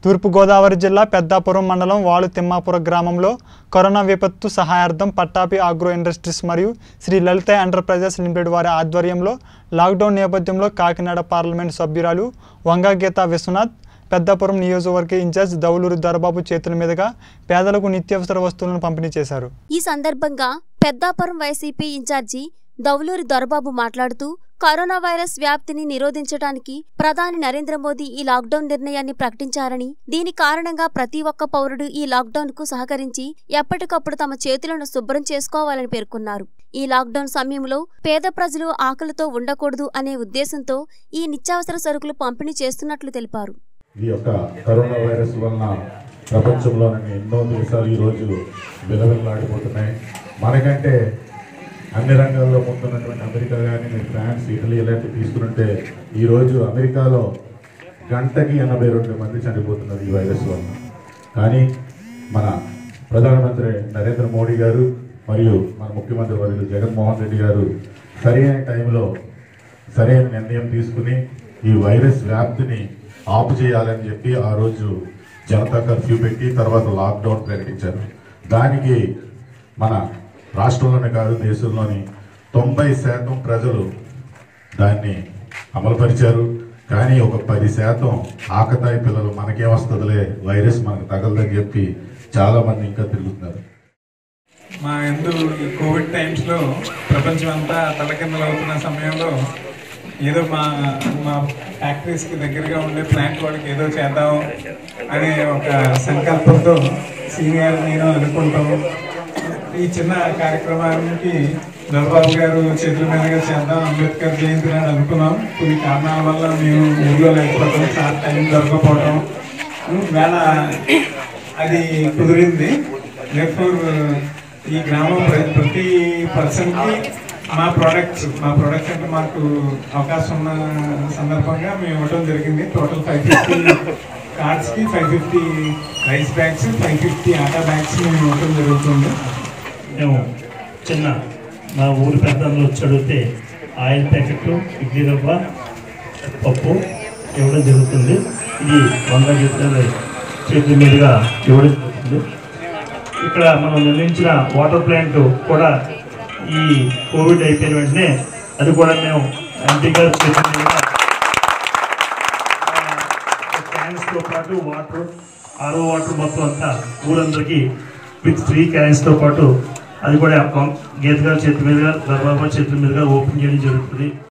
తూర్పుగోదావరి జిల్లా పెద్దాపురం మండలం వాలు తిమ్మాపురం గ్రామంలో కరోనా విపత్తు సహాయార్థం పట్టాపి ఆగ్రో ఇండస్ట్రీస్ మరియు శ్రీ లలిత ఎంటర్ప్రైజెస్ లిమిటెడ్ వారి ఆధ్వర్యంలో లాక్డౌన్ నేపథ్యంలో కాకినాడ పార్లమెంట్ సభ్యురాలు వంగా గీతా విశ్వనాథ్ పెద్దాపురం నియోజకవర్గ ఇన్ఛార్జ్ దౌలూరు దొరబాబు చేతుల మీదుగా పేదలకు నిత్యావసర వస్తువులను పంపిణీ చేశారు ఈ సందర్భంగా పెద్దాపురం వైసీపీ ఇన్ఛార్జి దౌలూరి దొరబాబు మాట్లాడుతూ కరోనా వైరస్ వ్యాప్తిని నిరోధించడానికి ప్రధాని నరేంద్ర మోదీ ఈ లాక్డౌన్ నిర్ణయాన్ని ప్రకటించారని దీని కారణంగా ప్రతి ఒక్క పౌరుడు ఈ లాక్డౌన్ కు సహకరించి ఎప్పటికప్పుడు తమ చేతులను శుభ్రం చేసుకోవాలని పేర్కొన్నారు ఈ లాక్డౌన్ సమయంలో పేద ప్రజలు ఆకలితో ఉండకూడదు అనే ఉద్దేశంతో ఈ నిత్యావసర సరుకులు పంపిణీ చేస్తున్నట్లు తెలిపారు ఈ యొక్క కరోనా వైరస్ వలన ప్రపంచంలోని ఎన్నో దేశాలు ఈరోజు విలవిల్లాడిపోతున్నాయి మనకంటే అన్ని రంగాల్లో ముందున్నటువంటి అమెరికా కానీ మీరు ఫ్రాన్స్ ఇటలీ ఇలాంటివి తీసుకుంటే ఈరోజు అమెరికాలో గంటకి ఎనభై రెండు మంది చనిపోతున్నారు ఈ వైరస్ వలన కానీ మన ప్రధానమంత్రి నరేంద్ర మోడీ గారు మరియు మన ముఖ్యమంత్రి వర్యులు జగన్మోహన్ రెడ్డి గారు సరైన టైంలో సరైన నిర్ణయం తీసుకుని ఈ వైరస్ వ్యాప్తిని ఆపు చేయాలని చెప్పి ఆ రోజు జనతా కర్ఫ్యూ పెట్టి తర్వాత లాక్డౌన్ ప్రకటించారు దానికి మన రాష్ట్రంలోనే కాదు దేశంలోని తొంభై శాతం ప్రజలు దాన్ని అమలుపరిచారు కానీ ఒక పది శాతం ఆకతాయి పిల్లలు మనకేం వస్తుందిలే వైరస్ మనకు తగలదని చెప్పి చాలా మంది ఇంకా తిరుగుతున్నారు మా ఎందు ఈ కోవిడ్ టైమ్స్లో ప్రపంచం అంతా తలకిందలవుతున్న సమయంలో ఏదో మా మా ఫ్యాక్టరీస్కి దగ్గరగా ఉండే ప్లాంట్ వాళ్ళకి ఏదో చేద్దాం అనే ఒక సంకల్పంతో సీనియర్ నేను అనుకుంటాం ఈ చిన్న కార్యక్రమానికి దొరబాబు గారు చేతుల మీదుగా చేద్దాం అంబేద్కర్ జయంతి అని అనుకున్నాం కొన్ని కారణాల వల్ల మేము ఊళ్ళో లేకపోవడం చాలా టైం దొరకపోవడం వేళ అది కుదిరింది therefore, ఈ గ్రామం ప్ర- ప్రతి పర్సన్కి మా ప్రొడక్ట్స్ మా ప్రొడక్ట్స్ అంటే మాకు అవకాశం ఉన్న సందర్భంగా మేము ఇవ్వడం జరిగింది టోటల్ ఫైవ్ ఫిఫ్టీ కార్డ్స్కి five fifty rice bags five fifty atta bags మేము ఇవ్వడం జరుగుతుంది మేము చిన్న మా ఊరి పెద్దలు వచ్చి అడిగితే ఆయిల్ ప్యాకెట్ ఇడ్లీ రవ్వ పప్పు ఇవ్వడం జరుగుతుంది ఇది వంద గీతల చేతుల మీదుగా ఇవ్వడం జరుగుతుంది ఇక్కడ మనం నిర్మించిన వాటర్ ప్లాంట్ కూడా ఈ కోవిడ్ అయిపోయిన వెంటనే అది కూడా మేము ఎంపీ గారి చేతుల మీదుగా క్యాన్స్తో పాటు వాటర్ ఆరో వాటర్ మొత్తం అంతా ఊరందరికీ విత్ త్రీ క్యాన్స్తో పాటు అది కూడా గీత గారి చేతి మీదుగా గర్భాబాద్ చేతుల మీదుగా ఓపెన్ చేయడం జరుగుతుంది